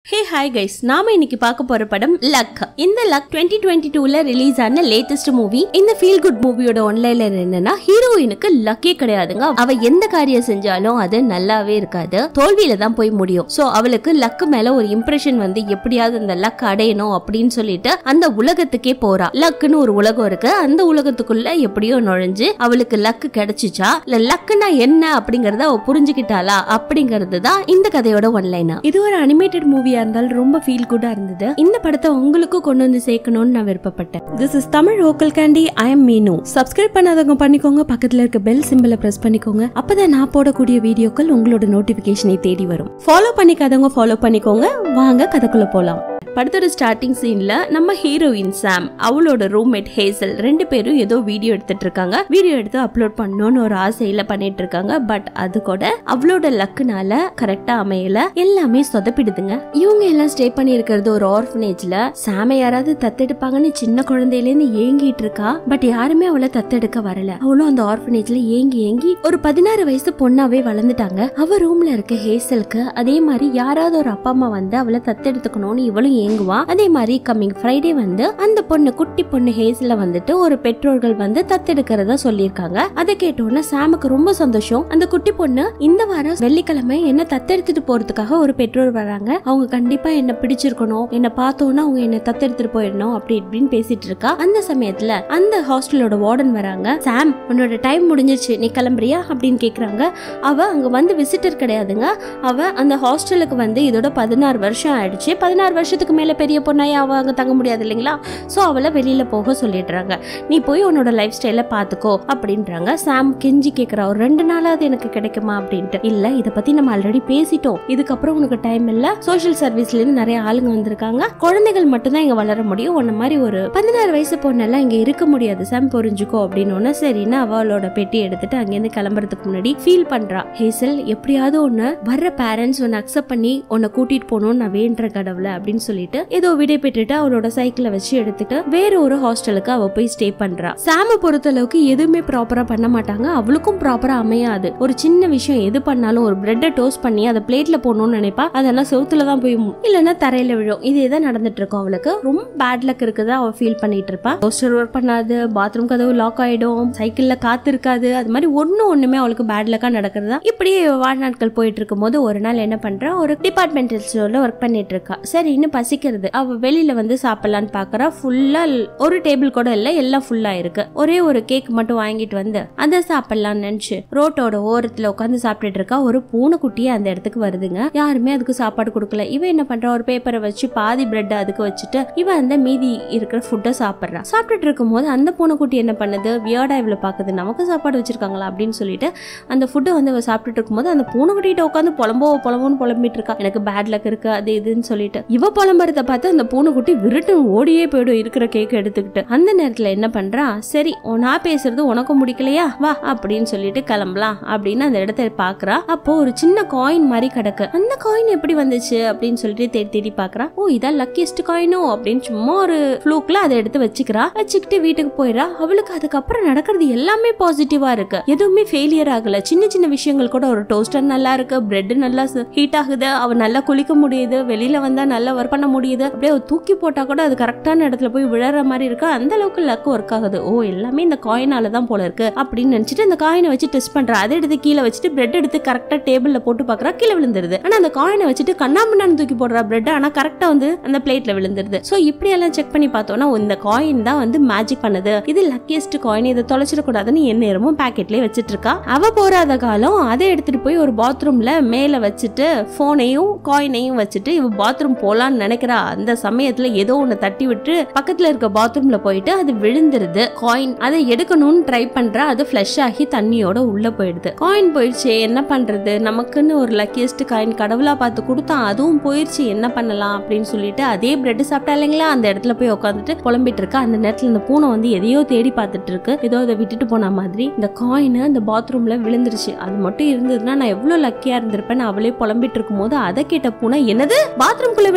Hey hi guys நாம இன்னைக்கு பார்க்க போற படம் லக் இந்த லக் டுவெண்ட்டி டுவெண்ட்டி டூல ரிலீஸ் ஆன லேட்டஸ்ட் மூவி இந்த ஃபீல் குட் மூவியோட ஒன்லைனர் என்னன்னா ஹீரோயினுக்கு லக்கே கிடையாதுங்க அவ எந்த காரியம் செஞ்சாலும் அது நல்லாவே இருக்காது தோல்வியில தான் போய் முடியும் சோ அவளுக்கு லக்கு மேல ஒரு இம்ப்ரெஷன் வந்து எப்படியாவது அந்த லக் அடையணும் அப்படின்னு சொல்லிட்டு அந்த உலகத்துக்கே போறா லக்குன்னு ஒரு உலகம் இருக்கு அந்த உலகத்துக்குள்ள எப்படியோ நுழைஞ்சு அவளுக்கு லக்கு கிடைச்சிச்சா இல்ல லக்குனா என்ன அப்படிங்கறத அவ புரிஞ்சுக்கிட்டாளா அப்படிங்கிறது தான் இந்த கதையோட ஒன்லைனா இது ஒரு அனிமேட்டட் மூவியா இருந்தாலும் ரொம்ப ஃபீல் குட்டா இருந்தது இந்த படத்தை உங்களுக்கும் கொண்டு வந்து சேர்க்கணும்னு நான் விருப்பப்பட்டேன் this is Tamil vocal candy I am Meenu subscribe பண்ணாதவங்க பண்ணிக்கோங்க பக்கத்துல இருக்க பெல் சிம்பிளை பிரஸ் பண்ணிக்கோங்க அப்பதான் நான் போடக்கூடிய வீடியோக்கள் உங்களோட நோட்டிபிகேஷனை தேடி வரும் ஃபாலோ பண்ணிக்காதவங்க ஃபாலோ பண்ணிக்கோங்க வாங்க கதைக்குள்ள போலாம் படத்தோட ஸ்டார்டிங் சீன்ல நம்ம ஹீரோயின் சாம் அவளோட ரூம்மேட் ஹேசல் ரெண்டு பேரும் ஏதோ வீடியோ எடுத்துட்டு இருக்காங்க வீடியோ எடுத்து அப்லோட் பண்ணணும்னு ஒரு ஆசையில பண்ணிட்டு இருக்காங்க பட் அது கூட அவளோட லக்குனால கரெக்டா அமையல எல்லாமே சொதப்பிடுதுங்க இவங்க எல்லாம் ஸ்டே பண்ணி இருக்கிறது ஒரு ஆர்ஃபனேஜ்ல சாம யாராவது தத்தெடுப்பாங்கன்னு சின்ன குழந்தையில இருந்து ஏங்கிட்டு இருக்கா பட் யாருமே அவளை தத்தெடுக்க வரல அவளும் அந்த ஆர்ஃபனேஜ்ல ஏங்கி ஏங்கி ஒரு பதினாறு வயசு பொண்ணாவே வளர்ந்துட்டாங்க அவ ரூம்ல இருக்க ஹேசலுக்கு அதே மாதிரி யாராவது ஒரு அப்பா அம்மா வந்து அவளை தத்தெடுத்துக்கணும்னு இவளும் ஏங்குவா அதே மாதிரி கம்மிங் ஃப்ரைடே வந்து அந்த பொண்ணு குட்டி பொண்ணு ஹேஸ்ல வந்துட்டு ஒரு பெற்றோர்கள் வந்து தத்தெடுக்கிறதா சொல்லியிருக்காங்க அதை கேட்டோன்னே சாமுக்கு ரொம்ப சந்தோஷம் அந்த குட்டி பொண்ணு இந்த வாரம் வெள்ளிக்கிழமை என்ன தத்தெடுத்துட்டு போறதுக்காக ஒரு பெற்றோர் வராங்க அவங்க கண்டிப்பா என்ன பிடிச்சிருக்கணும் என்ன பார்த்தோன்னா அவங்க என்ன தத்தெடுத்துட்டு போயிடணும் அப்படி இப்படின்னு பேசிட்டு இருக்கா அந்த சமயத்துல அந்த ஹாஸ்டலோட வார்டன் வராங்க சாம் உன்னோட டைம் முடிஞ்சிருச்சு நீ கிளம்புறியா அப்படின்னு கேக்குறாங்க அவ அங்க வந்து விசிட்டர் கிடையாதுங்க அவ அந்த ஹாஸ்டலுக்கு வந்து இதோட பதினாறு வருஷம் ஆயிடுச்சு பதினாறு வருஷத்துக்கு மேல பெரிய பொண்ணாய் அவ அங்க தங்க முடியாது இல்லைங்களா சோ அவளை வெளியில போக சொல்லிடுறாங்க நீ போய் உன்னோட லைஃப் ஸ்டைல பாத்துக்கோ அப்படின்றாங்க சாம் கெஞ்சி கேக்குறா ஒரு ரெண்டு நாளாவது எனக்கு கிடைக்குமா அப்படின்ட்டு இல்ல இத பத்தி நம்ம ஆல்ரெடி பேசிட்டோம் இதுக்கப்புறம் உனக்கு டைம் இல்ல சோஷியல் சர்வீஸ்ல இருந்து நிறைய ஆளுங்க வந்திருக்காங்க குழந்தைகள் மட்டும் தான் இங்க வளர முடியும் உன்ன மாதிரி ஒரு பதினாறு வயசு பொண்ணெல்லாம் இங்க இருக்க முடியாது சாம் புரிஞ்சுக்கோ அப்படின்னு சரின்னு அவளோட பெட்டி எடுத்துட்டு அங்கேருந்து கிளம்புறதுக்கு முன்னாடி ஃபீல் பண்றா ஹேசல் எப்படியாவது ஒன்னு வர்ற பேரண்ட்ஸ் உன்னை அக்செப்ட் பண்ணி உன்னை கூட்டிட்டு போகணும்னு நான் வேண்டுற கடவுளை அப்படின்னு சொல்லிட்டு ஏதோ விடை பெற்றுட்டு அவளோட சைக்கிளை வச்சு எடுத்துட்டு வேற ஒரு ஹாஸ்டலுக்கு அவ போய் ஸ்டே பண்றா சாம பொறுத்த அளவுக்கு எதுவுமே ப்ராப்பரா பண்ண மாட்டாங்க அவளுக்கும் ப்ராப்பரா அமையாது ஒரு சின்ன விஷயம் எது பண்ணாலும் ஒரு பிரெட்டை டோஸ்ட் பண்ணி அதை பிளேட்ல போடணும்னு நினைப்பா அதெல்லாம் செவுத்துல தான் போய் மு- இல்லைன்னா தரையில விழும் இது தான் நடந்துட்டு இருக்கும் அவளுக்கு ரொம்ப பேட் லக் இருக்குதா அவ ஃபீல் பண்ணிட்டு இருப்பா டோஸ்டர் ஒர்க் பண்ணாது பாத்ரூம் கதவு லாக் ஆயிடும் சைக்கிள்ல காத்து இருக்காது அது மாதிரி ஒன்னும் ஒண்ணுமே அவளுக்கு பேட் லக்கா நடக்கிறதா இப்படியே வாழ்நாட்கள் போயிட்டு இருக்கும் போது ஒரு நாள் என்ன பண்றா ஒரு டிபார்ட்மெண்டல் ஸ்டோர்ல ஒர்க் பண்ணிட்டு இருக்கா சரி இன்னும் பசிக்கிறது அவ வெளியில வந்து சாப்பிடலான்னு பாக்குறா ஃபுல்லா ஒரு டேபிள் கூட இல்ல எல்லாம் ஃபுல்லா இருக்கு ஒரே ஒரு கேக் மட்டும் வாங்கிட்டு வந்து அதை சாப்பிடலாம்னு நினைச்சு ரோட்டோட ஓரத்துல உட்காந்து சாப்பிட்டுட்டு இருக்கா ஒரு பூனைக்குட்டியே அந்த இடத்துக்கு வருதுங்க யாருமே அதுக்கு சாப்பாடு கொடுக்கல இவ என்ன பண்றா ஒரு பேப்பரை வச்சு பாதி பிரெட் அதுக்கு வச்சுட்டு இவ அந்த மீதி இருக்கிற ஃபுட்டை சாப்பிடுறா சாப்பிட்டுட்டு இருக்கும்போது அந்த பூனைக்குட்டி என்ன பண்ணுது வியர்டா இவ்வளவு பாக்குது நமக்கு சாப்பாடு வச்சிருக்காங்களா அப்படின்னு சொல்லிட்டு அந்த ஃபுட்டை வந்து அவ சாப்பிட்டுட்டு இருக்கும்போது அந்த பூனைக்குட்டிகிட்ட உட்காந்து புலம்போ புலம்போன்னு புலம்பிட்டு இருக்கா எனக்கு பேட் லக் இருக்கு அது இதுன்னு சொல்லிட்டு இவ புலம்புறத பார்த்து அந்த பூனைக்குட்டி விருட்டு ஓடியே போயிடும் இருக்கிற கேக் எடுத்துக்கிட்டு அந்த நேரத்துல என்ன பண்றா சரி உன் நான் பேசுறது உனக்கும் முடிக்கலையா வா அப்படின்னு சொல்லிட்டு கிளம்பலாம் அப்படின்னு அந்த இடத்த பாக்குறா அப்போ ஒரு சின்ன காயின் மாதிரி கிடக்கு அந்த காயின் எப்படி வந்துச்சு அப்படின்னு சொல்லிட்டு தேடி தேடி பாக்குறா ஓ இதான் லக்கியஸ்ட் காயினோ அப்படின்னு சும்மா ஒரு ஃப்ளூக்ல அதை எடுத்து வச்சுக்கிறா வச்சுக்கிட்டு வீட்டுக்கு போயிடறா அவளுக்கு அதுக்கப்புறம் நடக்கிறது எல்லாமே பாசிட்டிவா இருக்கு எதுவுமே ஃபெயிலியர் ஆகல சின்ன சின்ன விஷயங்கள் கூட ஒரு டோஸ்டர் நல்லா இருக்கு பிரெட் நல்லா ஹீட் ஆகுது அவ நல்லா குளிக்க முடியுது வெளியில வந்தா நல்லா ஒர்க் பண்ண முடியுது அப்படியே அவ தூக்கி போட்டா கூட அது கரெக்டான இடத்துல போய் விழற மாதிரி இருக்கு அந்த அளவுக்கு லக் ஒர்க் ஆகுது ஓ எல்லாமே இந்த காயினால தான் போல இருக்கு அப்படின்னு நினைச்சிட்டு அந்த காயினை வச்சு டெஸ்ட் பண்றா அதை எடுத்து கீழே வச்சுட்டு பிரெட் எடுத்து கரெக்டா டேபிள்ல போட்டு பாக்குறா கீழே விழுந்துருது ஆனா அந்த காயினை வச்சுட்டு கண்ணாமண்ணான்னு தூக்கி போடுறா பிரெட் ஆனா கரெக்டா வந்து அந்த பிளேட்ல விழுந்துருது சோ இப்படி எல்லாம் செக் பண்ணி பார்த்தோம்னா இந்த காயின் தான் வந்து மேஜிக் பண்ணுது இது லக்கியஸ்ட் காயின் இதை தொலைச்சிடக்கூடாதுன்னு என் நேரமும் பாக்கெட்லயே வச்சிட்டு இருக்கா அவ போறாத காலம் அதை எடுத்துட்டு போய் ஒரு பாத்ரூம்ல மேல வச்சுட்டு போனையும் காயினையும் வச்சுட்டு இவ பாத்ரூம் போலான்னு நினைக்கிறா அந்த சமயத்துல ஏதோ ஒண்ணு தட்டி விட்டு பக்கத்துல இருக்க பாத்ரூம்ல போயிட்டு அது விழுந்துருது காயின் அதை எடுக்கணும்னு ட்ரை பண்றா அது ஃபிளஷ் ஆகி தண்ணியோட உள்ள போயிடுது காயின் போயிடுச்சு என்ன பண்றது நமக்குன்னு ஒரு லக்கியஸ்ட் காயின் கடவுளா பார்த்து கொடுத்தான் அதுவும் போயிடுச்சு என்ன பண்ணலாம் அப்படின்னு சொல்லிட்டு அதே பிரெட் சாப்பிட்டா இல்லைங்களா அந்த இடத்துல போய் உட்காந்துட்டு புலம்பிட்டு இருக்கா அந்த நேரத்துல இந்த பூனை வந்து எதையோ தேடி பார்த்துட்டு இருக்கு ஏதோ அதை விட்டுட்டு போன மாதிரி இந்த காயின் அந்த பாத்ரூம்ல விழுந்துருச்சு அது மட்டும் இருந்ததுன்னா நான் எவ்வளவு லக்கியா இருந்திருப்பேன் அவளே புலம்பிட்டு இருக்கும்போது அதை கேட்ட பூனை என்னது பாத்ரூம்குள்ள விழுந்துருச்சா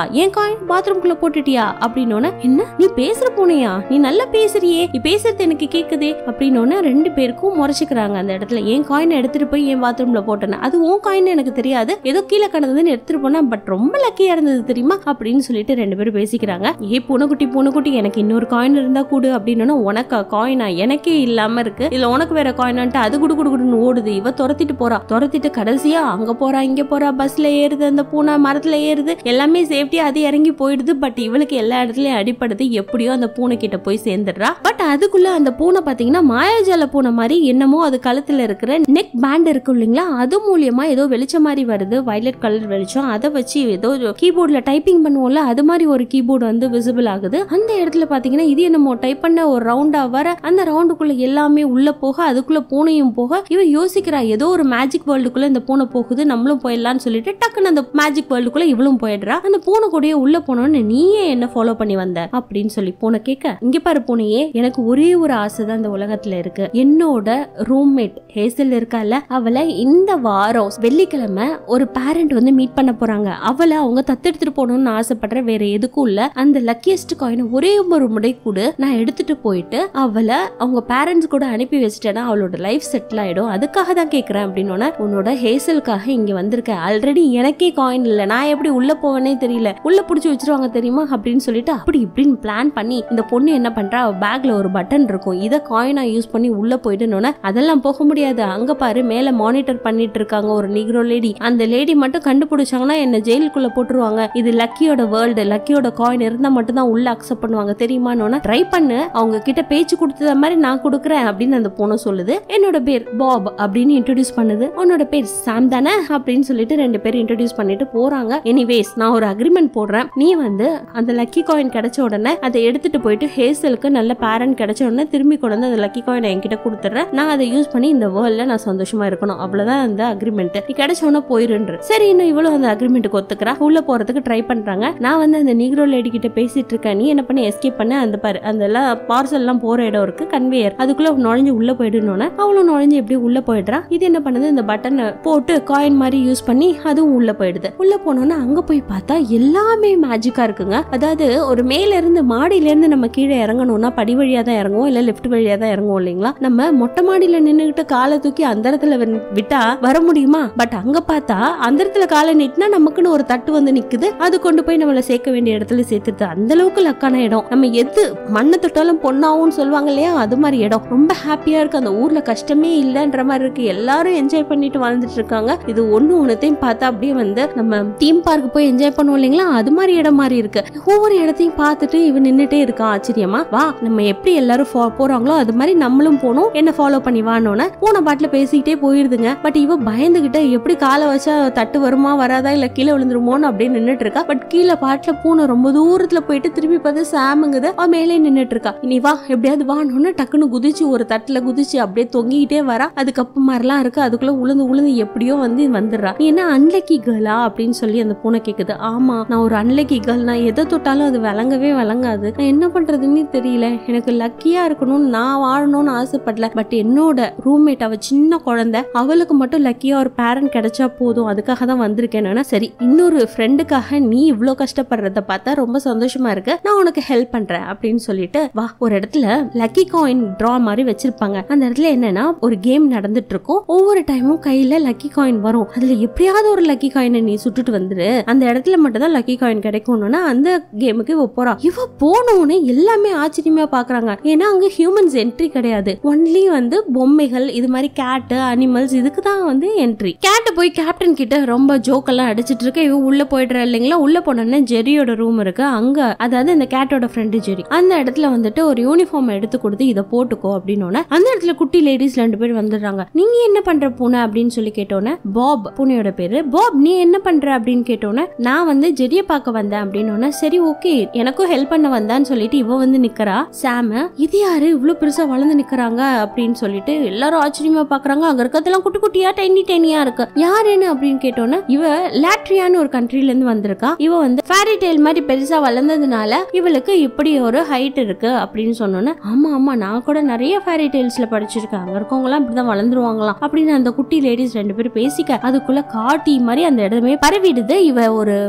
என் காயின் பாத்ரூம்குள்ள போட்டுட்டியா அப்படின்னு என்ன நீ பேசுற பூனையா நீ நல்லா பேசுறியே நீ பேசுறது எனக்கு கேக்குதே அப்படின்னு ரெண்டு பேருக்கும் முறைச்சுக்கிறாங்க அந்த இடத்துல என் காயின் எடுத்துட்டு போய் என் பாத்ரூம்ல போட்டேன் அது உன் காயின் எனக்கு தெரியாது ஏதோ கீழே கிடந்ததுன்னு எடுத்துட்டு போனா பட் ரொம்ப லக்கியா இருந்தது தெரியுமா அப்படின்னு சொல்லிட்டு ரெண்டு பேரும் பேசிக்கிறாங்க ஏ பூனைக்குட்டி பூனைக்குட்டி எனக்கு இன்னொரு காயின் இருந்தா கூடு அப்படின்னு உனக்கு காயினா எனக்கே இல்லாம இருக்கு இல்ல உனக்கு வேற காயினான்ட்டு அது குடு குடு குடுன்னு ஓடுது இவ துரத்திட்டு போறா துரத்திட்டு கடைசியா அங்க போறா இங்க போறா பஸ்ல ஏறுது அந்த பூனை மரத்துல ஏறுது எல்லாமே சேஃப்டியா அது இறங்கி போயிடுது பட் இவளுக்கு எல்லா இடத்துலயும் அடிப்படுது எப்படியோ அந்த பூனை கிட்ட போய் சேர்ந்துடுறா பட் அதுக்குள்ள அந்த பூனை பாத்தீங்கன்னா மாயாஜால பூனை மாதிரி என்னமோ அது கழுத்துல இருக்கிற நெக் பேண்ட் இருக்கும் இல்லைங்களா அது மூலியமா ஏதோ வெளிச்சம் மாதிரி வருது வயலட் கலர் வெளிச்சம் அதை வச்சு ஏதோ கீபோர்ட்ல டைப்பிங் பண்ணுவோம்ல அது மாதிரி ஒரு கீபோர்டு வந்து விசிபிள் ஆகுது அந்த இடத்துல பாத்தீங்கன்னா இது என்னமோ டைப் பண்ண ஒரு ரவுண்டா வர அந்த ரவுண்டுக்குள்ள எல்லாமே உள்ள போக அதுக்குள்ள பூனையும் போக இவ யோசிக்கிறா ஏதோ ஒரு மேஜிக் வேர்ல்டுக்குள்ள இந்த பூனை போகுது நம்மளும் போயிடலாம்னு சொல்லிட்டு டக்குன்னு அந்த மேஜிக் வேர்ல்டுக்குள்ள இவளும் போயிடுறா அந்த பூனை கூடயே உள்ள போனோன்னு நீயே என்ன ஃபாலோ பண்ணி வந்த அப்படின்னு சொல்லி பூனை கேட்க இங்க பாரு பூனையே எனக்கு ஒரே ஒரு ஆசை தான் இந்த உலகத்துல இருக்கு என்னோட ரூம்மேட் ஹேசல் இருக்கால அவளை இந்த வாரம் வெள்ளிக்கிழமை ஒரு பேரண்ட் வந்து மீட் பண்ண போறாங்க அவளை அவங்க தத்தெடுத்துட்டு போகணும்னு ஆசைப்படுற வேற எதுக்கும் இல்ல அந்த லக்கியஸ்ட் காயின் ஒரே ஒரு முறை கூட நான் எடுத்துட்டு போயிட்டு அவளை அவங்க பேரண்ட்ஸ் கூட அனுப்பி வச்சிட்டேன்னா அவளோட லைஃப் செட்டில் ஆயிடும் அதுக்காக தான் கேக்குறேன் அப்படின்னு உன்னோட ஹேசலுக்காக இங்க வந்திருக்க ஆல்ரெடி எனக்கே காயின் இல்ல நான் எப்படி உள்ள போவேனே தெரியல உள்ள புடிச்சு வச்சிருவாங்க தெரியுமா அப்படின்னு சொல்லிட்டு அப்படி இப்படின்னு பிளான் பண்ணி இந்த பொண்ணு என்ன பண்றா அவ பேக்ல ஒரு பட்டன் இருக்கும் இதை காயினா யூஸ் பண்ணி உள்ள போயிட்டு அதெல்லாம் போக முடியாது அங்க பாரு மேல மானிட்டர் பண்ணிட்டு இருக்காங்க ஒரு நிக்ரோ லேடி அந்த லேடி மட்டும் கண்டுபிடிச்சாங்கன்னா என்ன ஜெயிலுக்குள்ள போட்டுருவாங்க இது லக்கியோட வேர்ல்டு லக்கியோட காயின் இருந்தா மட்டும் தான் உள்ள அக்செப்ட் பண்ணுவாங்க தெரியுமான்னு ட்ரை பண்ணு அவங்க கிட்ட பேச்சு கொடுத்தத மாதிரி நான் கொடுக்குறேன் அப்படின்னு அந்த பொண்ணு சொல்லுது என்னோட பேர் பாப் அப்படின்னு இன்ட்ரோடியூஸ் பண்ணுது உன்னோட பேர் சாம் தானே அப்படின்னு சொல்லிட்டு ரெண்டு பேரும் இன்ட்ரோடியூஸ் பண்ணிட்டு போறாங்க எனிவேஸ் நான் ஒரு அக்ரிமெண்ட் போடுறேன் நீ வந்து அந்த லக்கி காயின் கிடைச்ச உடனே அதை எடுத்துட்டு போயிட்டு ஹேசலுக்கு நல்ல பேரண்ட் கிடைச்ச உடனே திரும்பி கொண்டு வந்து அந்த லக்கி காயினை என்கிட்ட கொடுத்துட்றேன் நான் அதை யூஸ் பண்ணி இந்த வேர்ல்ட்ல நான் சந்தோஷமா இருக்கணும் அவ்வளவுதான் அந்த அக்ரிமெண்ட் நீ கிடைச்ச உடனே போயிருன்ற சரி இன்னும் இவ்வளவு அந்த அக்ரிமெண்ட்டுக்கு ஒத்துக்கிறா உள்ள போறதுக்கு ட்ரை பண்றாங்க நான் வந்து அந்த நீக்ரோ லேடி கிட்ட பேசிட்டு இருக்கேன் நீ என்ன பண்ணி எஸ்கேப் பண்ண அந்த பாரு அந்த எல்லாம் பார்சல் எல்லாம் போற இடம் இருக்கு கன்வேயர் அதுக்குள்ள நுழைஞ்சு உள்ள போயிடுனோட அவளும் நுழைஞ்சு எப்படி உள்ள போயிடுறா இது என்ன பண்ணுது இந்த பட்டனை போட்டு காயின் மாதிரி யூஸ் பண்ணி அதுவும் உள்ள போயிடுது உள்ள போனோம்னா அங்க போய் பார்த்தா எல்லாமே மேஜிக்கா இருக்குங்க அதாவது ஒரு மேல இருந்து மாடியில இருந்து நம்ம கீழே இறங்கணும்னா படி வழியா தான் இறங்குவோம் இல்ல லிஃப்ட் வழியா தான் இறங்குவோம் இல்லைங்களா நம்ம மொட்டை மாடியில நின்னுகிட்டு காலை தூக்கி அந்த இடத்துல வி- விட்டா வர முடியுமா பட் அங்க பார்த்தா அந்த இடத்துல காலை நீட்டினா நமக்குன்னு ஒரு தட்டு வந்து நிக்குது அது கொண்டு போய் நம்மள சேர்க்க வேண்டிய இடத்துல சேர்த்துது அந்த அளவுக்கு லக்கான இடம் நம்ம எது மண்ணை தொட்டாலும் பொண்ணாவும் சொல்லுவாங்க இல்லையா அது மாதிரி இடம் ரொம்ப ஹாப்பியா இருக்கு அந்த ஊர்ல கஷ்டமே இல்லைன்ற மாதிரி இருக்கு எல்லாரும் என்ஜாய் பண்ணிட்டு வாழ்ந்துட்டு இருக்காங்க இது ஒண்ணு ஒன்னத்தையும் பார்த்தா அப்படியே வந்து நம்ம தீம் பார்க் போய் என்ஜாய் பண்ணுவோம் இல்லைங்களா அது மாதிரி இடம் மாதிரி இருக்கு ஒவ்வொரு இடத்தையும் பார்த்துட்டு இவன் நின்னுட்டே இருக்கான் ஆச்சரியமா வா நம்ம எப்படி எல்லாரும் fo- போறாங்களோ அது மாதிரி நம்மளும் போனோம் என்ன ஃபாலோ பண்ணி வானோன்னு போன பாட்டுல பேசிக்கிட்டே போயிருதுங்க பட் இவ பயந்துகிட்ட எப்படி காலை வச்சா தட்டு வருமா வராதா இல்ல கீழே விழுந்துருமோன்னு அப்படியே நின்னுட்டு இருக்கா பட் கீழே பாட்டுல பூனை ரொம்ப தூரத்துல போயிட்டு திரும்பி பார்த்து சாமுங்குது அவ மேலே நின்னுட்டு இருக்கா இனி வா எப்படியாவது வானோன்னு டக்குன்னு குதிச்சு ஒரு தட்டுல குதிச்சு அப்படியே தொங்கிக்கிட்டே வரா அதுக்கப்பு மாதிரிலாம் இருக்கு அதுக்குள்ள உளுந்து உளுந்து எப்படியோ வந்து வந்துடுறா நீ என்ன அன்லக்கி கேர்ளா அப்படின்னு சொல்லி அந்த பூனை கேக்குது ஆமா நான் ஒரு அன்லக்கி கேர்ள் நான் எதை தொட்டாலும் அது விளங்கவே விளங்காது நான் என்ன பண்றதுன்னு தெரியல எனக்கு லக்கியா இருக்கணும்னு நான் வாழணும்னு ஆசைப்படல பட் என்னோட ரூம்மேட் அவ சின்ன குழந்தை அவளுக்கு மட்டும் லக்கியா ஒரு பேரண்ட் கிடைச்சா போதும் அதுக்காக தான் வந்திருக்கேன் நானு. சரி இன்னொரு ஃப்ரெண்டுக்காக நீ இவ்ளோ கஷ்டப்படுறத பார்த்தா ரொம்ப சந்தோஷமா இருக்கு நான் உனக்கு ஹெல்ப் பண்றேன் அப்படின்னு சொல்லிட்டு வா ஒரு இடத்துல லக்கி காயின் டிரா மாதிரி வச்சிருப்பாங்க அந்த இடத்துல என்னன்னா ஒரு கேம் நடந்துட்டு இருக்கும் ஒவ்வொரு டைமும் கையில லக்கி காயின் வரும் அதுல எப்படியாவது ஒரு லக்கி காயினை நீ சுட்டுட்டு வந்துரு அந்த இடத்துல மட்டும் தான் லக்கி காயின் கிடைக்கும்னு அந்த கேமுக்கு இவ போறா இவ போனோன்னு எல்லாமே ஆச்சரியமா பாக்குறாங்க ஏன்னா அங்க ஹியூமன்ஸ் என்ட்ரி கிடையாது ஒன்லி வந்து பொம்மைகள் இது மாதிரி கேட்டு அனிமல்ஸ் இதுக்கு தான் வந்து என்ட்ரி கேட்டு போய் கேப்டன் கிட்ட ரொம்ப ஜோக்கெல்லாம் அடிச்சிட்டு இருக்க இவ உள்ள போயிடுற இல்லைங்களா உள்ள போனோன்னா ஜெரியோட ரூம் இருக்கு அங்க அதாவது இந்த கேட்டோட ஃப்ரெண்டு ஜெரி அந்த இடத்துல வந்துட்டு ஒரு யூனிஃபார்ம் எடுத்து கொடுத்து இதை போட்டுக்கோ அப்படின்னு அந்த இடத்துல குட்டி லேடிஸ் ரெண்டு பேர் வந்துடுறாங்க நீங்க என்ன பண்ற பூனை அப்படின்னு சொல்லி கேட்டோன்னே பாப் பூனையோட பேரு பாப் நீ என்ன பண்ற அப்படின்னு கேட்டோன்னே நான் வந்து ஜெரிய பார்க்க வந்தேன் அப்படின்னு சரி ஓகே எனக்கும் ஹெல்ப் பண்ண வந்தான்னு சொல்லிட்டு இவ வந்து நிக்கிறா சாம இது யாரு இவ்வளவு பெருசா வளர்ந்து நிக்கிறாங்க அப்படின்னு சொல்லிட்டு எல்லாரும் ஆச்சரியமா பாக்குறாங்க அங்க இருக்கிறதெல்லாம் குட்டி குட்டியா டைனி டைனியா இருக்கு யாருன்னு அப்படின்னு கேட்டோன்னே இவ லாட்ரியான்னு ஒரு கண்ட்ரில இருந்து வந்திருக்கா இவ வந்து ஃபேரி டெய்ல் மாதிரி பெருசா வளர்ந்ததுனால இவளுக்கு இப்படி ஒரு ஹைட் இருக்கு அப்படின்னு சொன்னோன்னே ஆமா ஆமா நான் கூட நிறைய ஃபேரி டெய்ல்ஸ்ல படிச்சிருக்கேன் அங்க இருக்கவங்க எல்லாம் இப்படிதான் வளர்ந்துருவாங்களாம் அப்படின்னு அந்த குட்டி லேடிஸ் ரெண்டு பேரும் பேசிக்க அதுக்குள்ள காட்டி மாதிரி அந்த இடமே பரவிடுது இவ ஒரு ஹைட்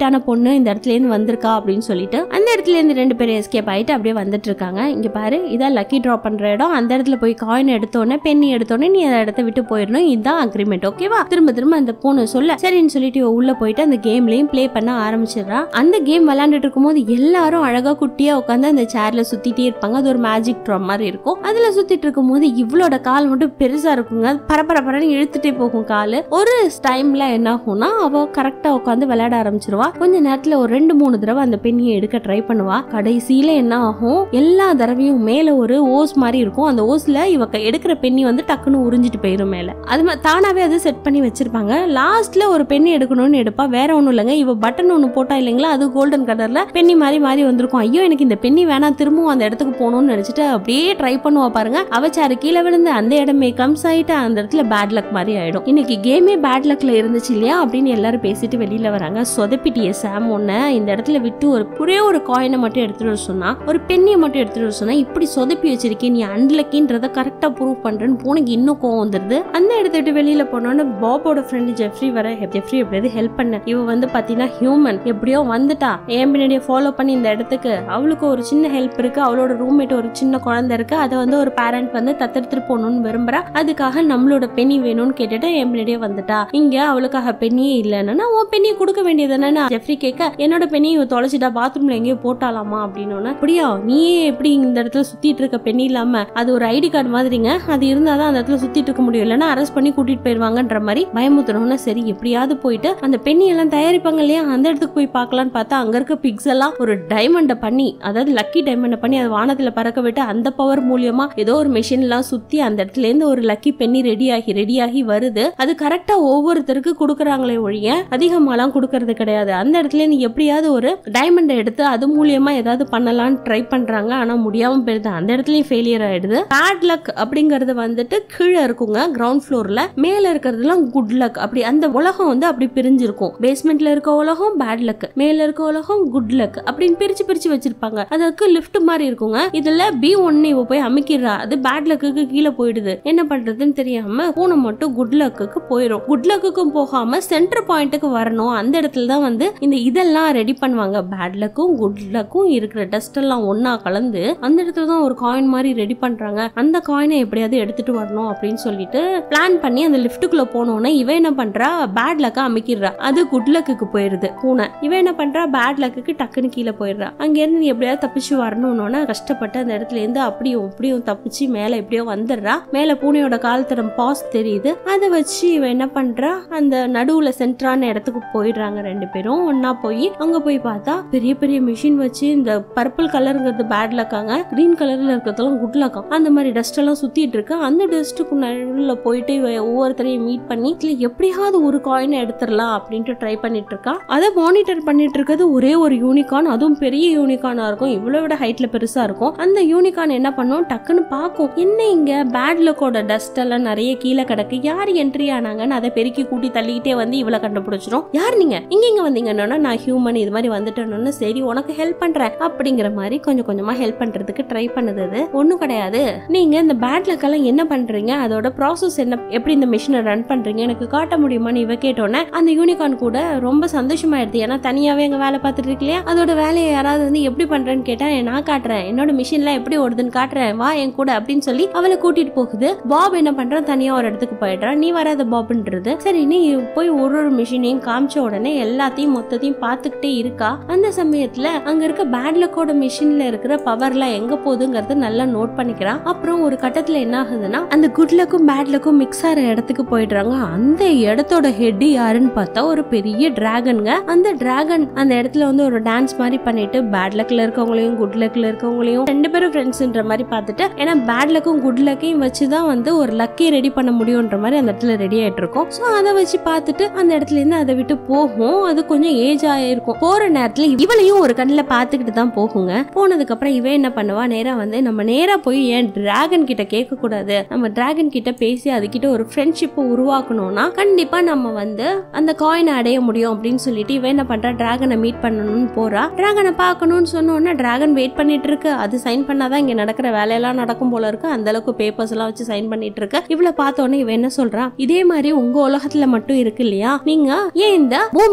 பிரைட்டான பொண்ணு இந்த இடத்துல இருந்து வந்திருக்கா அப்படின்னு சொல்லிட்டு அந்த இடத்துல இருந்து ரெண்டு பேரும் எஸ்கேப் ஆயிட்டு அப்படியே வந்துட்டு இருக்காங்க இங்க பாரு இதான் லக்கி ட்ரா பண்ற இடம் அந்த இடத்துல போய் காயின் எடுத்தோடனே பெண்ணி எடுத்தோடனே நீ அந்த இடத்த விட்டு போயிடணும் இதுதான் அக்ரிமெண்ட் ஓகேவா திரும்ப திரும்ப அந்த பொண்ணு சொல்ல சரின்னு சொல்லிட்டு இவ உள்ள போயிட்டு அந்த கேம்லயும் ப்ளே பண்ண ஆரம்பிச்சிடுறா அந்த கேம் விளையாண்டுட்டு இருக்கும்போது எல்லாரும் அழகா குட்டியா உட்காந்து அந்த சேர்ல சுத்திட்டே இருப்பாங்க அது ஒரு மேஜிக் ட்ரா மாதிரி இருக்கும் அதுல சுத்திட்டு இருக்கும்போது இவளோட கால் மட்டும் பெருசா இருக்குங்க பரபரப்பரன்னு இழுத்துட்டே போகும் காலு ஒரு டைம்ல என்ன ஆகும்னா அவ கரெக்டா உட்காந்து விளையாட ஆரம்பிச்சிருவா கொஞ்ச நேரத்துல ஒரு ரெண்டு மூணு தடவை அந்த பெண்ணியை எடுக்க ட்ரை பண்ணுவா கடைசியில என்ன ஆகும் எல்லா தடவையும் மேல ஒரு ஓஸ் மாதிரி இருக்கும் அந்த ஓஸ்ல இவ க- எடுக்கிற பெண்ணி வந்து டக்குன்னு உறிஞ்சிட்டு போயிரும் மேல அது மா- தானாவே அது செட் பண்ணி வச்சிருப்பாங்க லாஸ்ட்ல ஒரு பெண்ணி எடுக்கணும்னு எடுப்பா வேற ஒண்ணும் இல்லைங்க இவ பட்டன் ஒண்ணு போட்டா இல்லைங்களா அது கோல்டன் கலர்ல பெண்ணி மாதிரி மாறி வந்திருக்கும் ஐயோ எனக்கு இந்த பெண்ணி வேணாம் திரும்பவும் அந்த இடத்துக்கு போகணும்னு நினைச்சிட்டு அப்படியே ட்ரை பண்ணுவா பாருங்க அவச்சாரு கீழே விழுந்து அந்த இடமே கம்ஸ் ஆயிட்டு அந்த இடத்துல பேட் லக் மாதிரி ஆயிடும் இன்னைக்கு கேமே பேட் லக்ல இருந்துச்சு இல்லையா அப்படின்னு எல்லாரும் பேசிட்டு வெளியில வராங்க சொதப்பிட்டிய சாம் ஒன்ன இந்த இடத்துல விட்டு ஒரு ஒரே ஒரு காயினை மட்டும் எடுத்துட்டு வர சொன்னா ஒரு பெண்ணியை மட்டும் எடுத்துட்டு வர சொன்னா இப்படி சொதப்பி வச்சிருக்கேன் நீ அன்லக்கின்றத கரெக்டா ப்ரூவ் பண்றேன்னு பூனைக்கு இன்னும் கோவம் வந்துருது அந்த இடத்த விட்டு வெளியில போனோன்னு பாபோட ஃப்ரெண்டு ஜெஃப்ரி வர ஜெஃப்ரி எப்படியாவது ஹெல்ப் பண்ண இவ வந்து பாத்தீங்கன்னா ஹியூமன் எப்படியோ வந்துட்டா என் பின்னாடியே ஃபாலோ பண்ணி இந்த இடத்துக்கு அவளுக்கு ஒரு சின்ன ஹெல்ப் இருக்கு அவளோட ரூம்மேட் ஒரு சின்ன குழந்தை இருக்கு அதை வந்து ஒரு பேரண்ட் வந்து தத்தெடுத்துட்டு போகணும்னு விரும்புறா அதுக்காக நம்மளோட பெண்ணி வேணும்னு கேட்டுட்டு என் பின்னாடியே வந்துட்டா இங்க அவளுக்காக பெண்ணியே இல்லைன்னா உன் பெண்ணியை கொடுக்க வேண்டியதுன்னு ஜெஃப்ரி கேட்க என்னோட பெண்ணியை இவ தொலைச்சிட்டா பாத்ரூம்ல எங்கேயோ போட்டாலாமா அப்படின்னு அப்படியா நீயே எப்படி இந்த இடத்துல சுத்திட்டு இருக்க பெண்ணி இல்லாம அது ஒரு ஐடி கார்டு மாதிரிங்க அது இருந்தாதான் அந்த இடத்துல சுத்திட்டு இருக்க முடியும் இல்லைன்னா அரெஸ்ட் பண்ணி கூட்டிட்டு போயிருவாங்கன்ற மாதிரி பயமுத்துறோம்னா சரி எப்படியாவது போயிட்டு அந்த பெண்ணி எல்லாம் தயாரிப்பாங்க இல்லையா அந்த இடத்துக்கு போய் பார்க்கலாம்னு பார்த்தா அங்க இருக்க பிக்ஸ் எல்லாம் ஒரு டைமண்டை பண்ணி அதாவது லக்கி டைமண்டை பண்ணி அது வானத்துல பறக்க விட்டு அந்த பவர் மூலியமா ஏதோ ஒரு மிஷின் எல்லாம் சுத்தி அந்த இடத்துல இருந்து ஒரு லக்கி பெண்ணி ரெடி ஆகி ரெடி ஆகி வருது அது கரெக்டா ஒவ்வொருத்தருக்கு கொடுக்குறாங்களே ஒழிய அதிகமாலாம் கொடுக்கறது கிடையாது அந்த இடத்துல நீ எப்படியாவது ஒரு டைமண்டை எடுத்து அது மூலியமா ஏதாவது பண்ணலாம்னு ட்ரை பண்றாங்க ஆனா முடியாம போயிருது அந்த இடத்துலயும் ஃபெயிலியர் ஆயிடுது பேட் லக் அப்படிங்கறது வந்துட்டு கீழே இருக்குங்க கிரவுண்ட் ஃப்ளோர்ல மேல இருக்கிறதுலாம் குட் லக் அப்படி அந்த உலகம் வந்து அப்படி பிரிஞ்சிருக்கும் பேஸ்மெண்ட்ல இருக்க உலகம் பேட் லக் மேல இருக்க உலகம் குட் லக் அப்படின்னு பிரிச்சு பிரிச்சு வச்சிருப்பாங்க அதுக்கு லிஃப்ட் மாதிரி இருக்குங்க இதுல பி ஒன்னு இவ போய் அமைக்கிறா அது பேட் லக்குக்கு கீழே போயிடுது என்ன பண்றதுன்னு தெரியாம பூனை மட்டும் குட் லக்குக்கு போயிடும் குட் லக்குக்கும் போகாம சென்டர் பாயிண்ட்டுக்கு வரணும் அந்த இடத்துல தான் வந்து இந்த இதெல்லாம் ரெடி பண்ணுவாங்க பேட் லக்கும் குட் லக்கும் இருக்கிற டஸ்ட் எல்லாம் ஒண்ணா கலந்து அந்த இடத்துல தான் ஒரு காயின் மாதிரி ரெடி பண்றாங்க அந்த காயினை எப்படியாவது எடுத்துட்டு வரணும் அப்படின்னு சொல்லிட்டு பிளான் பண்ணி அந்த லிஃப்ட்டுக்குள்ள போனோன்னே இவ என்ன பண்றா பேட் லக்க அமைக்கிறா அது குட் லக்குக்கு போயிருது பூனை இவ என்ன பண்றா பேட் லக்குக்கு டக்குன்னு கீழே போயிடுறா அங்க இருந்து நீ எப்படியாவது தப்பிச்சு வரணும்னு கஷ்டப்பட்டு அந்த இடத்துல இருந்து அப்படியும் இப்படியும் தப்பிச்சு மேல எப்படியோ வந்துடுறா மேல பூனையோட கால் தரம் பாஸ் தெரியுது அதை வச்சு இவ என்ன பண்றா அந்த நடுவுல சென்டரான இடத்துக்கு போயிடுறாங்க ரெண்டு பேரும் ஒன்னா போய் அங்க போய் பார்த்தா பெரிய பெரிய மிஷின் வச்சு இந்த பர்பிள் கலருங்கிறது பேட் லக்காங்க கிரீன் கலர்ல இருக்கிறதெல்லாம் குட் லக்கம் அந்த மாதிரி டஸ்ட் எல்லாம் சுத்திட்டு இருக்கு அந்த டஸ்ட்டுக்கு நடுவுல போயிட்டு இவ ஒவ்வொருத்தரையும் மீட் பண்ணி இதுல எப்படியாவது ஒரு காயினை எடுத்துடலாம் அப்படின்ட்டு ட்ரை பண்ணிட்டு இருக்கா அதை மானிட்டர் பண்ணிட்டு இருக்கிறது ஒரே ஒரு யூனிகான் அதுவும் பெரிய யூனிகானா இருக்கும் இவ்வளவு விட ஹைட்ல பெருசா இருக்கும் அந்த யூனிகான் என்ன பண்ணும் டக்குன்னு பார்க்கும் என்ன இங்க பேட் லக்கோட டஸ்ட் எல்லாம் நிறைய கீழே கிடக்கு யார் என்ட்ரி ஆனாங்கன்னு அதை பெருக்கி கூட்டி தள்ளிக்கிட்டே வந்து இவளை கண்டுபிடிச்சிரும் யார் நீங்க இங்க இங்க வந்தீங்கன்னா நான் ஹியூமன் இது மாதிரி வந்துட்டேன்னு சரி உனக்கு ஹெல்ப் பண்றேன் அப்படிங்கிற மாதிரி கொஞ்சம் கொஞ்சமா ஹெல்ப் பண்றதுக்கு ட்ரை பண்ணுது அது ஒண்ணும் கிடையாது நீங்க இந்த பேட் லக்கெல்லாம் என்ன பண்றீங்க அதோட ப்ராசஸ் என்ன எப்படி இந்த மிஷினை ரன் பண்றீங்க எனக்கு காட்ட முடியுமான்னு இவ கேட்டோன்னே அந்த யூனிகான் கூட ரொம்ப சந்தோஷமாயிடுது ஏன்னா தனியாவே எங்க வேலை பார்த்துட்டு இருக்கு இல்லையா அதோட வேலையை யாராவது வந்து எப்படி பண்றேன்னு கேட்டா நான் காட்டுறேன் என்னோட மிஷின்லாம் எப்படி ஓடுதுன்னு காட்டுறேன் வா என் கூட அப்படின்னு சொல்லி அவளை கூட்டிட்டு போகுது பாப் என்ன பண்றான் தனியா ஒரு இடத்துக்கு போயிடுறான் நீ வராத பாப்ன்றது சரி நீ போய் ஒரு ஒரு மிஷினையும் காமிச்ச உடனே எல்லாத்தையும் மொத்தத்தையும் பார்த்துக்கிட்டே இருக்கா அந்த சமயத்துல அங்க இருக்க பேட்லக்கோட மிஷின்ல இருக்கிற பவர்லாம் எங்க போகுதுங்கிறது நல்லா நோட் பண்ணிக்கிறான் அப்புறம் ஒரு கட்டத்துல என்ன ஆகுதுன்னா அந்த குட் லக்கும் பேட் லக்கும் மிக்ஸ் ஆகிற இடத்துக்கு போயிடுறாங்க அந்த இடத்தோட ஹெட் யாருன்னு பார்த்தா ஒரு பெரிய டிராகனுங்க அந்த டிராகன் அந்த இடத்துல வந்து ஒரு டான்ஸ் மாதிரி பண்ணிட்டு பேட் லக்ல இருக்கவங்களையும் குட் லக்ல இருக்கவங்களையும் ரெண்டு பேரும் ஃப்ரெண்ட்ஸ்ன்ற மாதிரி பார்த்துட்டு ஏன்னா பேட் லக்கும் குட் லக்கையும் வச்சு தான் வந்து ஒரு லக்கி ரெடி பண்ண முடியும்ன்ற மாதிரி அந்த இடத்துல ரெடி ஆயிட்டு இருக்கும் ஸோ அதை வச்சு பார்த்துட்டு அந்த இடத்துல இருந்து அதை விட்டு போகும் அது கொஞ்சம் ஏஜ் ஆயிருக்கும் போற நேரத்துல இவளையும் ஒரு கண்ணில் பார்த்துக்கிட்டு தான் போகுங்க போனதுக்கு அப்புறம் இவன் என்ன பண்ணுவா நேரா வந்து நம்ம நேரா போய் ஏன் டிராகன் கிட்ட கேட்க கூடாது நம்ம டிராகன் கிட்ட பேசி அதுகிட்ட ஒரு ஃப்ரெண்ட்ஷிப்பை உருவாக்கணும்னா கண்டிப்பா நம்ம வந்து அந்த காயினை அடைய முடியும் அப்படின்னு சொல்லிட்டு இவன் என்ன பண்றா டிராகனை மீட் பண்ணணும்னு போறா டிராகனை பார்க்கணும்னு சொன்னோன்னா டிராகன் வெயிட் பண்ணிட்டு இருக்கு அது சைன் பண்ணாதான் இங்க நடக்கிற வேலையெல்லாம் நடக்கும் போல இருக்கு அந்த அளவுக்கு பேப்பர்ஸ் எல்லாம் வச்சு சைன் பண்ணிட்டு இருக்கு இவளை பார்த்த உடனே இவன் என்ன சொல்றான் இதே மாதிரி உங்க உலகத்துல மட்டும் இருக்கு இல்லையா நீங்க ஏன் இந்த பூமின்னு ஒண்ணு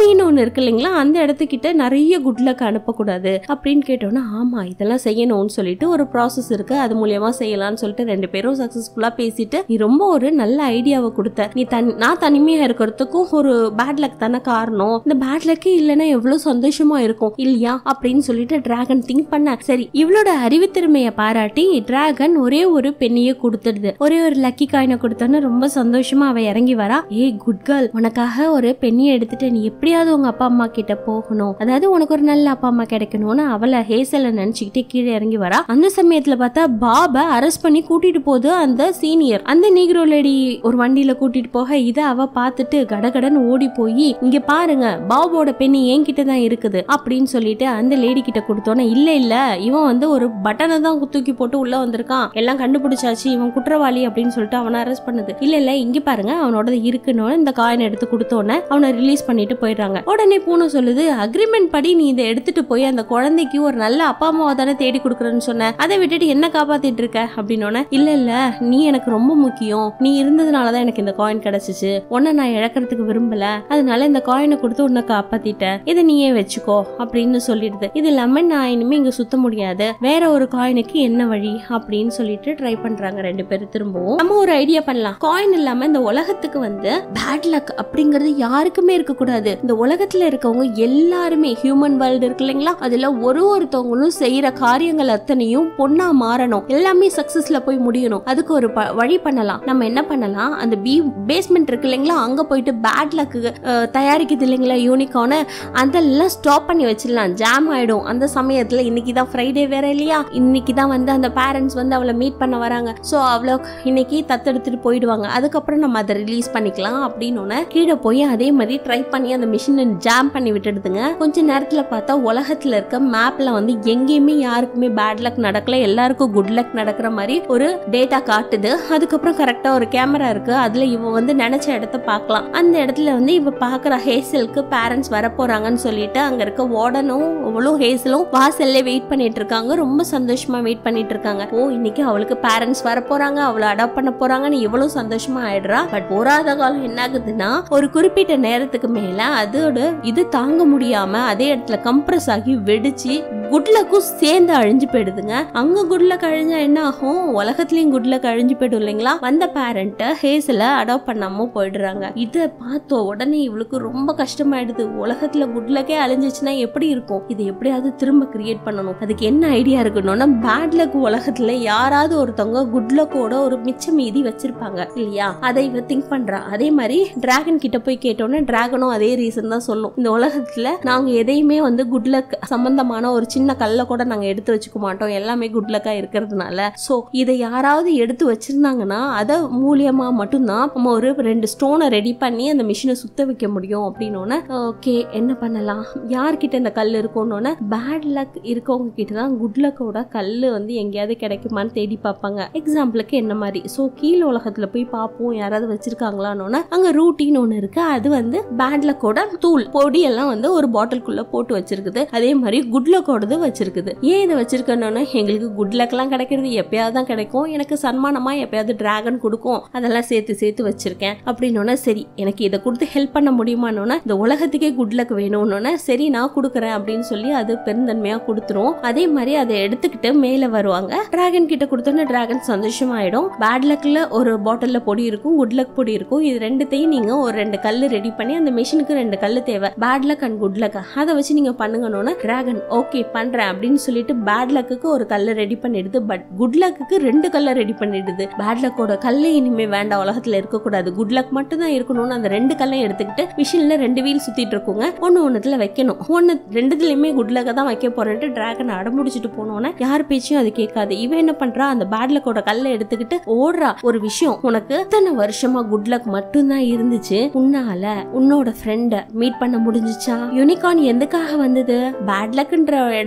இருக்கு இல்லைங்களா அந்த இடத்துக்கிட்ட நிறைய குட் லக் அனுப்பக்கூடாது அப்படின்னு கேட்டோன்னா ஆமா இதெல்லாம் செய்யணும்னு சொல்லிட்டு ஒரு ப்ராசஸ் இருக்கு அது மூலியமா செய்யலாம்னு சொல்லிட்டு ரெண்டு பேரும் சக்சஸ்ஃபுல்லா பேசிட்டு நீ ரொம்ப ஒரு நல்ல ஐடியாவை கொடுத்த நீ தன் நான் தனிமையா இருக்கிறதுக்கும் ஒரு பேட் லக் தானே காரணம் இந்த பேட் லக்கே இல்லைன்னா எவ்வளவு சந்தோஷமா இருக்கும் இல்லையா அப்படின்னு சொல்லிட்டு டிராகன் திங்க் பண்ண சரி இவளோட அறிவுத்திறமையை பாராட்டி டிராகன் ஒரே ஒரு பெண்ணியை கொடுத்துடுது ஒரே ஒரு லக்கி காயினை கொடுத்தோன்னு ரொம்ப சந்தோஷமா அவ இறங்கி வரா ஏய் குட் கேர்ள் உனக்காக ஒரு பெண்ணியை எடுத்துட்டு நீ எப்படியாவது உங்க அப்பா அம்மா கிட்ட போகணும் அதாவது உனக்கு ஒரு நல்ல அப்பா அம்மா கிடைக்கணும்னு அவளை ஹேசல நினைச்சுக்கிட்டே கீழே இறங்கி வரா அந்த சமயத்துல பார்த்தா பாப அரெஸ்ட் பண்ணி கூட்டிட்டு போகுது அந்த சீனியர் அந்த நீக்ரோ லேடி ஒரு வண்டியில கூட்டிட்டு போக இத அவ பார்த்துட்டு கடகடன்னு ஓடி போய் இங்க பாருங்க பாபோட பெண்ணி என்கிட்ட தான் இருக்குது அப்படின்னு சொல்லிட்டு அந்த லேடி கிட்ட கொடுத்தோன்னே இல்ல இல்ல இவன் வந்து ஒரு பட்டனை தான் தூக்கி போட்டு உள்ள வந்திருக்கான் எல்லாம் கண்டுபிடிச்சாச்சு இவன் குற்றவாளி அப்படின்னு சொல்லிட்டு அவனை அரெஸ்ட் பண்ணுது இல்ல இல்ல இங்க பாருங்க அவனோட இருக்குன்னு இந்த காயின் எடுத்து கொடுத்தோன்னே அவனை ரிலீஸ் பண்ணிட்டு போயிடுறாங்க உடனே பூனை சொல்லுது அக்ரிமெண்ட் படி நீ இதை எடுத்துட்டு போய் அந்த குழந்தைக்கு ஒரு நல்ல அப்பா அம்மாவை தானே தேடி கொடுக்குறேன்னு சொன்ன அதை விட்டுட்டு என்ன காப்பாத்திட்டு இருக்க அப்படின்னோட இல்ல இல்ல நீ எனக்கு ரொம்ப முக்கியம் நீ இருந்ததுனாலதான் எனக்கு இந்த காயின் கிடைச்சிச்சு உன்னை நான் இழக்கிறதுக்கு விரும்பல அதனால இந்த காயினை கொடுத்து உன்னை காப்பாத்திட்டேன் இதை நீயே வச்சுக்கோ அப்படின்னு சொல்லிடுது இது இல்லாம நான் இனிமே இங்க சுத்த முடியாது வேற ஒரு காயினுக்கு என்ன வழி அப்படின்னு சொல்லிட்டு ட்ரை பண்றாங்க ரெண்டு பேரும் திரும்பவும் நம்ம ஒரு ஐடியா பண்ணலாம் காயின் இல்லாம இந்த உலகத்துக்கு வந்து பேட் லக் அப்படிங்கறது யாருக்குமே இருக்க கூடாது இந்த உலகத்துல இருக்கவங்க எல்லாருமே ஹியூமன் வேர்ல்டு இருக்கு இல்லைங்களா அதுல ஒரு ஒருத்தவங்களும் செய்யற காரியங்கள் அத்தனையும் பொண்ணா மாறணும் எல்லாமே சக்சஸ்ல போய் முடியணும் அதுக்கு ஒரு ப- வழி பண்ணலாம் நம்ம என்ன பண்ணலாம் அந்த பி பேஸ்மெண்ட் இருக்கு இல்லைங்களா அங்க போயிட்டு பேட் லக்கு தயாரிக்குது இல்லைங்களா யூனிகான அதெல்லாம் ஸ்டாப் பண்ணி வச்சிடலாம் ஜாம் ஆயிடும் அந்த சமயத்துல இன்னைக்கு தான் ஃப்ரைடே வேற இல்லையா இன்னைக்கு தான் வந்து அந்த பேரண்ட்ஸ் வந்து அவளை மீட் பண்ண வராங்க ஸோ அவ்வளோ இன்னைக்கு தத்தெடுத்துட்டு போயிடுவாங்க அதுக்கப்புறம் நம்ம அதை ரிலீஸ் பண்ணிக்கலாம் அப்படின்னு ஒன்று கீழே போய் அதே மாதிரி ட்ரை பண்ணி அந்த மிஷினை ஜாம் பண்ணி விட்டுடுதுங்க கொஞ்ச நேரத்துல பார்த்தா உலகத்துல இருக்க மேப்ல வந்து எங்கேயுமே யாருக்குமே பேட் லக் நடக்கல எல்லாருக்கும் குட் லக் நடக்கிற மாதிரி ஒரு டேட்டா காட்டுது அதுக்கப்புறம் கரெக்டா ஒரு கேமரா இருக்கு அதுல இவ வந்து நினைச்ச இடத்த பார்க்கலாம் அந்த இடத்துல வந்து இவ பாக்குற ஹேசலுக்கு பேரண்ட்ஸ் வர போறாங்கன்னு சொல்லிட்டு அங்க இருக்க வார்டனும் அவளும் ஹேசலும் வாசல்ல வெயிட் பண்ணிட்டு இருக்காங்க ரொம்ப சந்தோஷமா வெயிட் பண்ணிட்டு இருக்காங்க ஓ இன்னைக்கு அவளுக்கு பேரண்ட்ஸ் வர போறாங்க அவளை அடாப்ட் பண்ண போறாங்கன்னு இவ்வளவு சந்தோஷமா ஆயிடுறா பட் போராத காலம் என்ன ஆகுதுன்னா ஒரு குறிப்பிட்ட நேரத்துக்கு மேல அதோட இது தாங்க முடியாம அதே இடத்துல கம்ப்ரஸ் ஆகி வெடிச்சு குட்லக்கும் சேர்ந்து அழிஞ்சு போயிடுதுங்க அங்க குட்லக் அழிஞ்சா என்ன ஆகும் உலகத்துலயும் குட்லக் அழிஞ்சு போயிடும் இல்லைங்களா வந்த பேரண்ட்ட ஹேஸ்ல அடாப்ட் பண்ணாம போயிடுறாங்க இத பார்த்தோம் உடனே இவளுக்கு ரொம்ப கஷ்டமாயிடுது உலகத்துல குட்லக்கே அழிஞ்சிச்சுன்னா எப்படி இருக்கும் இது எப்படியாவது திரும்ப கிரியேட் பண்ணணும் அதுக்கு என்ன ஐடியா இருக்கணும்னா பேட் லக் உலகத்துல யாராவது ஒருத்தவங்க குட் லக்கோட ஒரு மிச்ச மீதி வச்சிருப்பாங்க இல்லையா அதை இவ திங்க் பண்றா அதே மாதிரி டிராகன் கிட்ட போய் கேட்டோன்னே டிராகனும் அதே ரீசன் தான் சொல்லும் இந்த உலகத்துல நாங்க எதையுமே வந்து குட் லக் சம்பந்தமான ஒரு சின்ன கல்ல கூட நாங்க எடுத்து வச்சுக்க மாட்டோம் எல்லாமே குட் லக்கா இருக்கிறதுனால சோ இதை யாராவது எடுத்து வச்சிருந்தாங்கன்னா அதை மூலியமா மட்டும்தான் நம்ம ஒரு ரெண்டு ஸ்டோனை ரெடி பண்ணி அந்த மிஷினை சுத்த வைக்க முடியும் அப்படின்னு ஓகே என்ன பண்ணலாம் யார்கிட்ட இந்த கல் இருக்கும்னு பேட் லக் இருக்கவங்க கிட்ட தான் குட் லக்கோட கல் வந்து எங்கேயாவது கிடைக்குமான்னு தேடி பார்ப்பாங்க எக்ஸாம்பிளுக்கு என்ன மாதிரி ஸோ கீழ் உலகத்துல போய் பார்ப்போம் யாராவது வச்சிருக்காங்களான்னு அங்க ரூட்டின்னு ஒன்று இருக்கு அது வந்து பேட் லக்கோட தூள் பொடி எல்லாம் வந்து ஒரு பாட்டிலுக்குள்ள போட்டு வச்சிருக்குது அதே மாதிரி குட் லக்கோடது வச்சிருக்குது ஏன் இதை வச்சிருக்கணும்னு எங்களுக்கு குட் லக்லாம் கிடைக்கிறது எப்பயாவது தான் கிடைக்கும் எனக்கு சன்மானமா எப்பயாவது டிராகன் கொடுக்கும் அதெல்லாம் சேர்த்து சேர்த்து வச்சிருக்கேன் அப்படின்னோன்னா சரி எனக்கு இதை கொடுத்து ஹெல்ப் பண்ண முடியுமான்னு இந்த உலகத்துக்கே குட் லக் வேணும்னு சரி நான் கொடுக்குறேன் அப்படின்னு சொல்லி அது பெருந்தன்மையா கொடுத்துரும் அதே மாதிரி அதை எடுத்துக்கிட்டு மேல வருவாங்க டிராகன் கிட்ட கொடுத்தோன்னே டிராகன் சந்தோஷமாயிடும் பேட் லக்ல ஒரு பாட்டில்ல பொடி இருக்கும் குட் லக் பொடி இருக்கும் இது ரெண்டுத்தையும் நீங்க ஒரு ரெண்டு கல்லு ரெடி பண்ணி அந்த மிஷினுக்கு ரெண்டு கல்லு தேவை bad luck and good luck அதை வச்சு நீங்க பண்ணுங்கன்னு டிராகன் ஓகே பண்றேன் அப்படின்னு சொல்லிட்டு பேட் லக்குக்கு ஒரு கல்லை ரெடி பண்ணிடுது பட் குட் லக்குக்கு ரெண்டு கல்லை ரெடி பண்ணிடுது பேட் லக்கோட கல்லை இனிமே வேண்டாம் உலகத்துல இருக்கக்கூடாது குட் லக் மட்டும் தான் இருக்கணும்னு அந்த ரெண்டு கல்லையும் எடுத்துக்கிட்டு மிஷின்ல ரெண்டு வீல் சுத்திட்டு இருக்குங்க ஒன்னு ஒண்ணுத்துல வைக்கணும் ஒன்னு ரெண்டுத்துலயுமே குட் லக்க தான் வைக்க போறேன்ட்டு டிராகன் அடமுடிச்சிட்டு போனோன்னே யார் பேச்சையும் அது கேட்காது இவன் என்ன பண்றா அந்த பேட் லக்கோட கல்லை எடுத்துக்கிட்டு ஓடுறா ஒரு விஷயம் உனக்கு இத்தனை வருஷமா குட் லக் மட்டும்தான் இருந்துச்சு உன்னால உன்னோட ஃப்ரெண்ட மீட் பண்ண முடிஞ்சுச்சா யூனிகார்ன் எதுக்காக வந்தது பேட் லக்ன்ற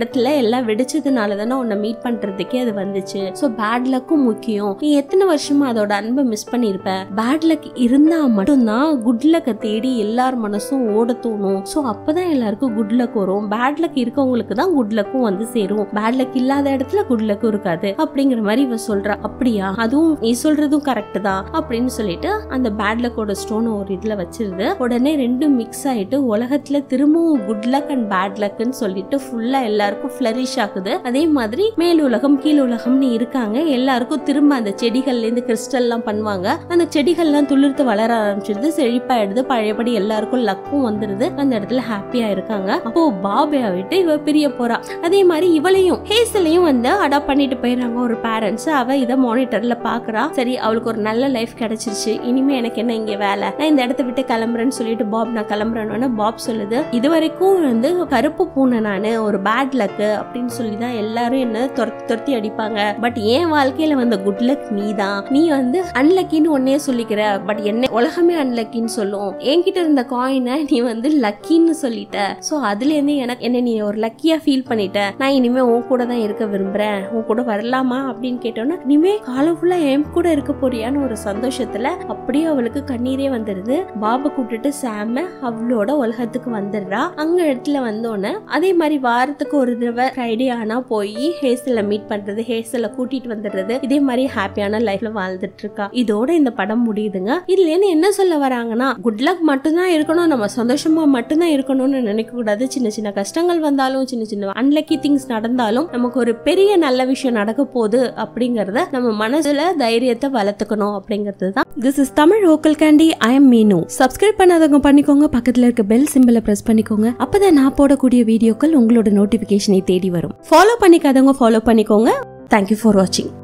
இடத்துல எல்லாம் வெடிச்சதுனால தானே உன்னை மீட் பண்றதுக்கே அது வந்துச்சு ஸோ பேட் லக்கும் முக்கியம் நீ எத்தனை வருஷமா அதோட அன்பை மிஸ் பண்ணிருப்ப பேட் லக் இருந்தா மட்டும்தான் குட் லக்கை தேடி எல்லார் மனசும் ஓட தோணும் ஸோ அப்பதான் எல்லாருக்கும் குட் லக் வரும் பேட் லக் இருக்கவங்களுக்கு தான் குட் லக்கும் வந்து சேரும் பேட் லக் இல்லாத இடத்துல குட் லக்கும் இருக்காது அப்படிங்கிற மாதிரி இவ சொல்றா அப்படியா அதுவும் நீ சொல்றதும் கரெக்ட் தான் அப்படின்னு சொல்லிட்டு அந்த பேட் லக்கோட ஸ்டோனை ஒரு இதுல வச்சிருது உடனே ரெண்டும் மிக்ஸ் ஆயிட்டு உலகத்துல திரும்பவும் குட் லக் அண்ட் பேட் லக்னு சொல்லிட்டு ஃபுல்லா எல்லாருக்கும் ஃபிளரிஷ் ஆகுது அதே மாதிரி மேல் உலகம் கீழ் உலகம்னு இருக்காங்க எல்லாருக்கும் திரும்ப அந்த செடிகள்ல இருந்து கிறிஸ்டல் எல்லாம் பண்ணுவாங்க அந்த செடிகள்லாம் துளிர்த்து வளர ஆரம்பிச்சிருது செழிப்பாயிடுது பழையபடி எல்லாருக்கும் லக்கும் வந்துருது அந்த இடத்துல ஹாப்பியா இருக்காங்க அப்போ பாபையா விட்டு இவ பிரிய போறா அதே மாதிரி இவளையும் ஹேசலையும் வந்து அடாப்ட் பண்ணிட்டு போயிடுறாங்க ஒரு பேரண்ட்ஸ் அவ இதை மானிட்டர்ல பாக்குறா சரி அவளுக்கு ஒரு நல்ல லைஃப் கிடைச்சிருச்சு இனிமே எனக்கு என்ன இங்க வேலை நான் இந்த இடத்த விட்டு கிளம்புறேன்னு சொல்லிட்டு பாப் நான் கிளம்புறேன்னு பாப் சொல்லுது இது வரைக்கும் வந்து கருப்பு பூனை நானு ஒரு பேட் லக் அப்படின்னு சொல்லி தான் எல்லாரும் என்ன துரத்தி துரத்தி அடிப்பாங்க பட் என் வாழ்க்கையில வந்த குட் லக் நீ தான் நீ வந்து அன்லக்கின்னு ஒன்னே சொல்லிக்கிற பட் என்ன உலகமே அன்லக்கின்னு சொல்லும் என்கிட்ட இருந்த காயினை நீ வந்து லக்கின்னு சொல்லிட்ட சோ அதுல இருந்து எனக்கு என்ன நீ ஒரு லக்கியா ஃபீல் பண்ணிட்ட நான் இனிமே உன் கூட தான் இருக்க விரும்புறேன் உன் கூட வரலாமா அப்படின்னு கேட்டோன்னா இனிமே காலம் ஃபுல்லா என் கூட இருக்க போறியான்னு ஒரு சந்தோஷத்துல அப்படியே அவளுக்கு கண்ணீரே வந்துருது பாபை கூப்பிட்டுட்டு சாம அவளோட உலகத்துக்கு வந்துடுறா அங்க இடத்துல வந்தோடனே அதே மாதிரி வாரத்துக்கு ஒரு தடவை ஃப்ரைடே ஆனா போய் ஹேசல மீட் பண்றது ஹேசல கூட்டிட்டு வந்துடுறது இதே மாதிரி ஹாப்பியான லைஃப்ல வாழ்ந்துட்டு இருக்கா இதோட இந்த படம் முடியுதுங்க இதுல இருந்து என்ன சொல்ல வராங்கன்னா குட் லக் மட்டும்தான் இருக்கணும் நம்ம சந்தோஷமா மட்டும்தான் இருக்கணும்னு நினைக்க கூடாது சின்ன சின்ன கஷ்டங்கள் வந்தாலும் சின்ன சின்ன அன்லக்கி திங்ஸ் நடந்தாலும் நமக்கு ஒரு பெரிய நல்ல விஷயம் நடக்க போகுது அப்படிங்கறத நம்ம மனசுல தைரியத்தை வளர்த்துக்கணும் அப்படிங்கிறது தான் this is Tamil vocal candy I am Meenu subscribe பண்ணாதவங்க பண்ணிக்கோங்க பக்கத்துல இருக்க பெல் சிம்பிளை பிரஸ் பண்ணிக்கோங்க அப்பதான் நான் போடக்கூடிய வீடியோக்கள் உங்களோட நோட்டிபிகேஷனை தேடி வரும் ஃபாலோ பண்ணிக்காதவங்க ஃபாலோ பண்ணிக்கோங்க தேங்க்யூ ஃபார் வாட்சிங்